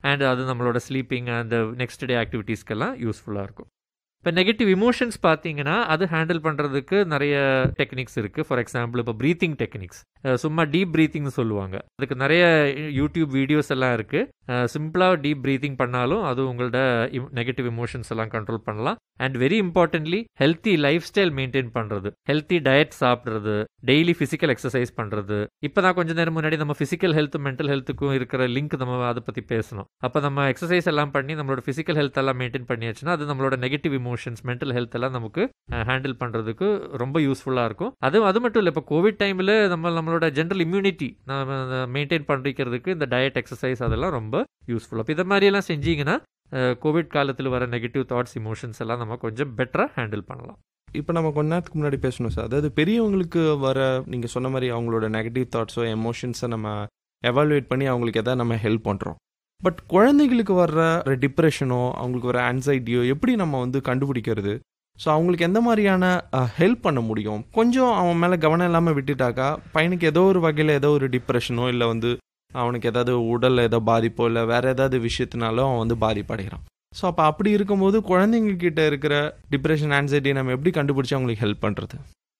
and அது நம்மளோட sleeping and next day ஆக்டிவிட்டீஸ்க்கெல்லாம் யூஸ்ஃபுல்லாக இருக்கும் இப்போ நெகட்டிவ் இமோஷன்ஸ் பார்த்தீங்கன்னா அது ஹேண்டில் பண்ணுறதுக்கு நிறைய டெக்னிக்ஸ் இருக்குது ஃபார் எக்ஸாம்பிள் இப்போ ப்ரீத்திங் டெக்னிக்ஸ் சும்மா டீப் ப்ரீத்திங்னு சொல்லுவாங்க அதுக்கு நிறைய யூடியூப் வீடியோஸ் எல்லாம் இருக்குது சிம்பிளாக டீப் ப்ரீத்திங் பண்ணாலும் அது உங்களோட நெகட்டிவ் இமோஷன்ஸ் எல்லாம் கண்ட்ரோல் பண்ணலாம் and very importantly healthy lifestyle maintain பண்ணுறது ஹெல்த்தி டயட் சாப்பிட்றது டெய்லி ஃபிசிக்கல் எக்ஸசைஸ் பண்ணுறது இப்போ தான் கொஞ்ச நேரம் முன்னாடி நம்ம ஃபிசிக்கல் ஹெல்த் மென்டல் ஹெல்த்துக்கும் இருக்கிற லிங்க் நம்ம அதை பற்றி பேசணும் அப்போ நம்ம எக்ஸசைஸ் எல்லாம் பண்ணி நம்மளோட ஃபிசிக்கல் ஹெல்த் எல்லாம் மெயின்டைன் பண்ணியாச்சுன்னா அது நம்மளோட நெகட்டிவ் இமோஷன்ஸ் மென்டல் ஹெல்த் எல்லாம் நமக்கு ஹேண்டில் பண்ணுறதுக்கு ரொம்ப யூஸ்ஃபுல்லாக இருக்கும் அது அது மட்டும் இல்லை இப்போ கோவிட் டைமில் நம்ம நம்மளோட ஜென்ரல் இம்யூனிட்டி மெயின்டைன் பண்ணிக்கிறதுக்கு இந்த டயட் எக்ஸசைஸ் அதெல்லாம் ரொம்ப யூஸ்ஃபுல் அப்போ இதை மாதிரியெல்லாம் செஞ்சீங்கன்னா கோவிட் காலத்தில் வர நெகட்டிவ் தாட்ஸ் இமோஷன்ஸ் எல்லாம் நம்ம கொஞ்சம் பெட்டராக ஹேண்டில் பண்ணலாம் இப்போ நம்ம கொஞ்ச நேரத்துக்கு முன்னாடி பேசணும் சார் அதாவது பெரியவங்களுக்கு வர நீங்கள் சொன்ன மாதிரி அவங்களோட நெகட்டிவ் தாட்ஸோ எமோஷன்ஸை நம்ம எவாலுவேட் பண்ணி அவங்களுக்கு எதாவது நம்ம ஹெல்ப் பண்ணுறோம் பட் குழந்தைகளுக்கு வர்ற டிப்ரெஷனோ அவங்களுக்கு வர ஆன்சைட்டியோ எப்படி நம்ம வந்து கண்டுபிடிக்கிறது ஸோ அவங்களுக்கு எந்த மாதிரியான ஹெல்ப் பண்ண முடியும் கொஞ்சம் அவன் மேலே கவனம் இல்லாமல் விட்டுட்டாக்கா பையனுக்கு ஏதோ ஒரு வகையில் ஏதோ ஒரு டிப்ரெஷனோ இல்லை வந்து அவனுக்கு ஏதாவது உடல் ஏதோ பாதிப்போ இல்லை வேற ஏதாவது விஷயத்தினாலும் அவன் வந்து பாதிப்படைகிறான் ஸோ அப்போ அப்படி இருக்கும்போது குழந்தைங்க கிட்ட இருக்கிற டிப்ரெஷன் ஆன்சைட்டி நம்ம எப்படி கண்டுபிடிச்சி அவங்களுக்கு ஹெல்ப் பண்ணுறது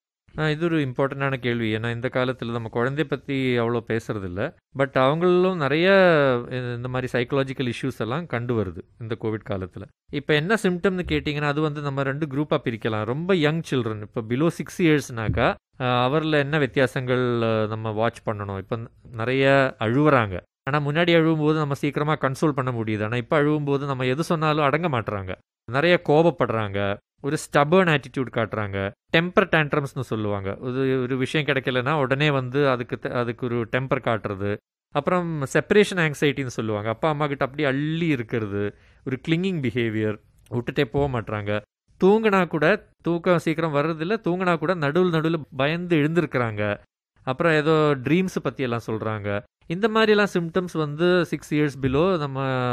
இது ஒரு இம்பார்ட்டண்டான கேள்வி ஏன்னா இந்த காலத்தில் நம்ம குழந்தைய பற்றி அவ்வளோ பேசுறது இல்லை பட் அவங்களும் நிறைய இந்த மாதிரி சைக்கலாஜிக்கல் இஷ்யூஸ் எல்லாம் கண்டு வருது இந்த கோவிட் காலத்தில் இப்போ என்ன சிம்டம்னு கேட்டிங்கன்னா அது வந்து நம்ம ரெண்டு குரூப்பாக பிரிக்கலாம் ரொம்ப யங் சில்ட்ரன் இப்போ பிலோ சிக்ஸ் இயர்ஸ்னாக்கா அவரில் என்ன வித்தியாசங்கள் நம்ம வாட்ச் பண்ணணும் இப்போ நிறைய அழுவுறாங்க ஆனால் முன்னாடி அழுவும்போது நம்ம சீக்கிரமாக கன்சோல் பண்ண முடியுது ஆனால் இப்போ அழுவும்போது நம்ம எது சொன்னாலும் அடங்க மாட்டுறாங்க நிறைய கோபப்படுறாங்க ஒரு ஸ்டபர்ன் ஆட்டிடியூட் காட்டுறாங்க டெம்பர் டேண்ட்ரம்ஸ்னு சொல்லுவாங்க ஒரு ஒரு விஷயம் கிடைக்கலன்னா உடனே வந்து அதுக்கு அதுக்கு ஒரு டெம்பர் காட்டுறது அப்புறம் செப்பரேஷன் ஆங்ஸைட்டின்னு சொல்லுவாங்க அப்பா அம்மா கிட்ட அப்படியே அள்ளி இருக்கிறது ஒரு கிளிங்கிங் பிஹேவியர் விட்டுட்டே போக மாட்டாங்க தூங்கினா கூட தூக்கம் சீக்கிரம் வர்றதில்ல தூங்கினா கூட நடுவில் நடுவில் பயந்து எழுந்திருக்கிறாங்க அப்புறம் ஏதோ ட்ரீம்ஸ் பற்றி எல்லாம் சொல்கிறாங்க இந்த மாதிரிலாம் சிம்டம்ஸ் வந்து சிக்ஸ் இயர்ஸ் பிலோ நம்ம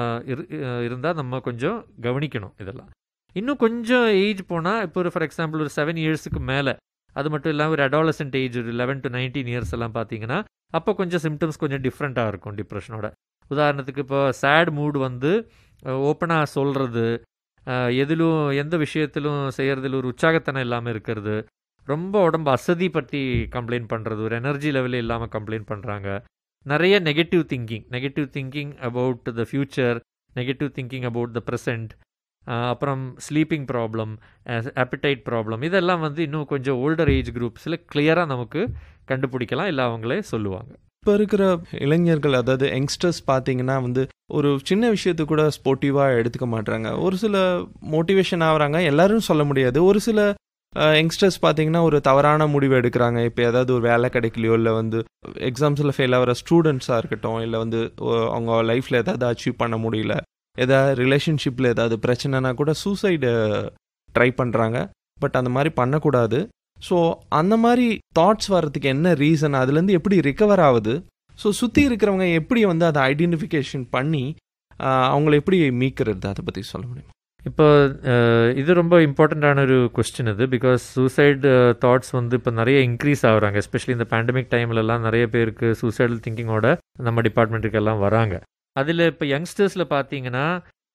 இருந்தால் நம்ம கொஞ்சம் கவனிக்கணும் இதெல்லாம் இன்னும் கொஞ்சம் ஏஜ் போனால் இப்போ ஒரு ஃபார் எக்ஸாம்பிள் ஒரு செவன் இயர்ஸுக்கு மேலே அது மட்டும் இல்லாமல் ஒரு அடாலசன்ட் ஏஜ் ஒரு லெவன் டு நைன்டீன் இயர்ஸ் எல்லாம் பார்த்தீங்கன்னா அப்போ கொஞ்சம் சிம்டம்ஸ் கொஞ்சம் டிஃப்ரெண்ட்டாக இருக்கும் டிப்ரெஷனோட உதாரணத்துக்கு இப்போ சேட் மூடு வந்து ஓப்பனாக சொல்கிறது எதிலும் எந்த விஷயத்திலும் செய்கிறதுல ஒரு உற்சாகத்தனம் இல்லாமல் இருக்கிறது ரொம்ப உடம்பு அசதி பற்றி கம்ப்ளைண்ட் பண்ணுறது ஒரு எனர்ஜி லெவலே இல்லாமல் கம்ப்ளைண்ட் பண்ணுறாங்க நிறைய negative thinking negative thinking about the future negative thinking about the present அப்புறம் ஸ்லீப்பிங் ப்ராப்ளம் ஆப்பிடைட் ப்ராப்ளம் இதெல்லாம் வந்து இன்னும் கொஞ்சம் ஓல்டர் ஏஜ் குரூப்ஸில் கிளியராக நமக்கு கண்டுபிடிக்கலாம் இல்லை அவங்களே சொல்லுவாங்க இப்போ இருக்கிற இளைஞர்கள் அதாவது யங்ஸ்டர்ஸ் பார்த்தீங்கன்னா வந்து ஒரு சின்ன விஷயத்து கூட ஸ்போர்ட்டிவாக எடுத்துக்க மாட்டாங்க ஒரு சில மோட்டிவேஷன் ஆகுறாங்க எல்லாரும் சொல்ல முடியாது ஒரு சில யங்ஸ்டர்ஸ் பார்த்தீங்கன்னா ஒரு தவறான முடிவு எடுக்கிறாங்க இப்போ ஏதாவது ஒரு வேலை கிடைக்கலையோ இல்லை வந்து எக்ஸாம்ஸில் ஃபெயில் ஆகிற ஸ்டூடெண்ட்ஸாக இருக்கட்டும் இல்லை வந்து அவங்க லைஃப்பில் ஏதாவது அச்சீவ் பண்ண முடியல ஏதாவது ரிலேஷன்ஷிப்பில் ஏதாவது பிரச்சனைனா கூட சூசைடு ட்ரை பண்ணுறாங்க பட் அந்த மாதிரி பண்ணக்கூடாது ஸோ அந்த மாதிரி தாட்ஸ் வர்றதுக்கு என்ன ரீசன் அதுலேருந்து எப்படி ரிகவர் ஆகுது ஸோ சுற்றி இருக்கிறவங்க எப்படி வந்து அதை ஐடென்டிஃபிகேஷன் பண்ணி அவங்கள எப்படி மீக்கிறது அதை பற்றி சொல்ல முடியும் இப்போ இது ரொம்ப இம்பார்ட்டண்ட்டான ஒரு கொஸ்டின் இது பிகாஸ் சூசைடு தாட்ஸ் வந்து இப்போ நிறைய இன்க்ரீஸ் ஆகுறாங்க எஸ்பெஷலி இந்த பேண்டமிக் டைம்லலாம் நிறைய பேருக்கு சூசைடல் திங்கிங்கோட நம்ம டிபார்ட்மெண்ட்டுக்கு எல்லாம் வராங்க அதில் இப்போ யங்ஸ்டர்ஸில் பார்த்தீங்கன்னா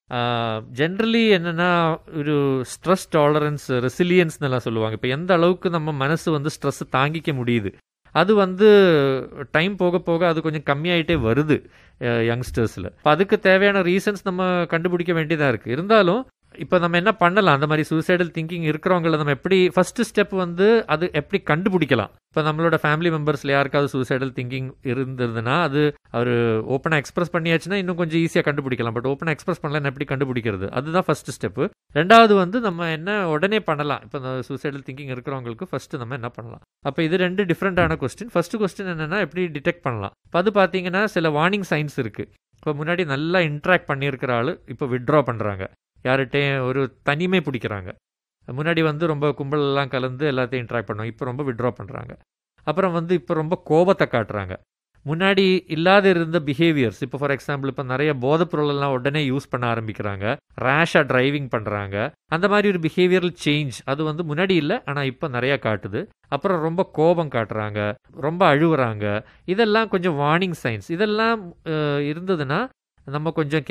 ஜென்ரலி என்னென்னா ஒரு ஸ்ட்ரெஸ் டாலரன்ஸ் ரெசிலியன்ஸ்னு எல்லாம் சொல்லுவாங்க இப்போ எந்த அளவுக்கு நம்ம மனசு வந்து ஸ்ட்ரெஸ் தாங்கிக்க முடியுது அது வந்து டைம் போக போக அது கொஞ்சம் கம்மியாயிட்டே வருது யங்ஸ்டர்ஸில் இப்போ அதுக்கு தேவையான ரீசன்ஸ் நம்ம கண்டுபிடிக்க வேண்டியதாக இருக்குது இருந்தாலும் இப்போ நம்ம என்ன பண்ணலாம் அந்த மாதிரி சூசைடல் திங்கிங் இருக்கிறவங்கள நம்ம எப்படி ஃபர்ஸ்ட் ஸ்டெப் வந்து அது எப்படி கண்டுபிடிக்கலாம் இப்போ நம்மளோட ஃபேமிலி மெம்பர்ஸில் யாருக்காவது சூசைடல் திங்கிங் இருந்ததுன்னா அது அவர் ஓப்பனாக எக்ஸ்பிரஸ் பண்ணியாச்சுன்னா இன்னும் கொஞ்சம் ஈஸியாக கண்டுபிடிக்கலாம் பட் ஓப்பனாக எக்ஸ்பிரஸ் பண்ணலாம் எப்படி கண்டுபிடிக்கிறது அதுதான் ஃபர்ஸ்ட் ஸ்டெப்பு ரெண்டாவது வந்து நம்ம என்ன உடனே பண்ணலாம் இப்போ இந்த சூசைடல் திங்கிங் இருக்கிறவங்களுக்கு ஃபர்ஸ்ட் நம்ம என்ன பண்ணலாம் அப்போ இது ரெண்டு டிஃப்ரெண்டான கொஸ்டின் ஃபர்ஸ்ட் கொஸ்டின் என்னென்னா எப்படி டிடெக்ட் பண்ணலாம் இப்போ அது பார்த்தீங்கன்னா சில வார்னிங் சைன்ஸ் இருக்குது இப்போ முன்னாடி நல்லா இன்ட்ராக்ட் பண்ணியிருக்கிற ஆள் இப்போ விட்ரா பண்ணுறாங்க யார்கிட்டையும் ஒரு தனிமை பிடிக்கிறாங்க முன்னாடி வந்து ரொம்ப கும்பலெல்லாம் கலந்து எல்லாத்தையும் இன்ட்ராக்ட் பண்ணுவோம் இப்போ ரொம்ப விட்ரா பண்ணுறாங்க அப்புறம் வந்து இப்போ ரொம்ப கோபத்தை காட்டுறாங்க முன்னாடி இல்லாத இருந்த பிஹேவியர்ஸ் இப்போ ஃபார் எக்ஸாம்பிள் இப்போ நிறைய போதைப் பொருளெல்லாம் உடனே யூஸ் பண்ண ஆரம்பிக்கிறாங்க ரேஷாக டிரைவிங் பண்ணுறாங்க அந்த மாதிரி ஒரு பிஹேவியரல் சேஞ்ச் அது வந்து முன்னாடி இல்லை ஆனால் இப்போ நிறையா காட்டுது அப்புறம் ரொம்ப கோபம் காட்டுறாங்க ரொம்ப அழுவுறாங்க இதெல்லாம் கொஞ்சம் வார்னிங் சைன்ஸ் இதெல்லாம் இருந்ததுன்னா நம்ம கொஞ்சம்